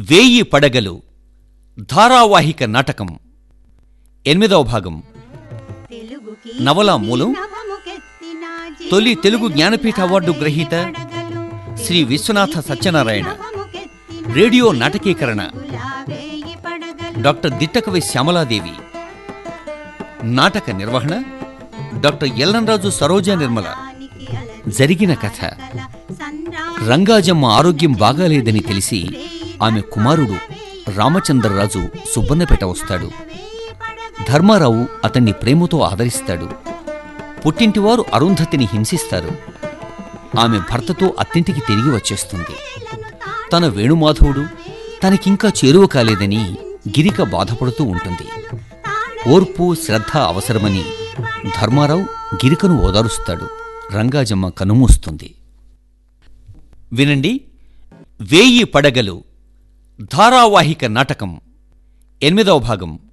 వేయి పడగలు ధారావాహిక నాటకం ఎనిమిదవ భాగం నవల మూలం తొలి తెలుగు జ్ఞానపీఠ అవార్డు గ్రహీత శ్రీ విశ్వనాథ సత్యనారాయణ రేడియో నాటకీకరణ డాక్టర్ దిట్టకవి శ్యామలాదేవి నాటక నిర్వహణ డాక్టర్ ఎల్లంరాజు సరోజా నిర్మల జరిగిన కథ రంగాజమ్మ ఆరోగ్యం బాగాలేదని తెలిసి ఆమె కుమారుడు రామచంద్రరాజు సుబ్బన్నపేట వస్తాడు ధర్మారావు అతన్ని ప్రేమతో ఆదరిస్తాడు పుట్టింటివారు అరుంధతిని హింసిస్తారు ఆమె భర్తతో అత్తింటికి తిరిగి వచ్చేస్తుంది తన వేణుమాధవుడు తనకింకా చేరువ కాలేదని గిరిక బాధపడుతూ ఉంటుంది ఓర్పు శ్రద్ధ అవసరమని ధర్మారావు గిరికను ఓదారుస్తాడు రంగాజమ్మ కనుమూస్తుంది వినండి వేయి పడగలు ధారావాహిక నాటకం ఎనిమిదవ భాగం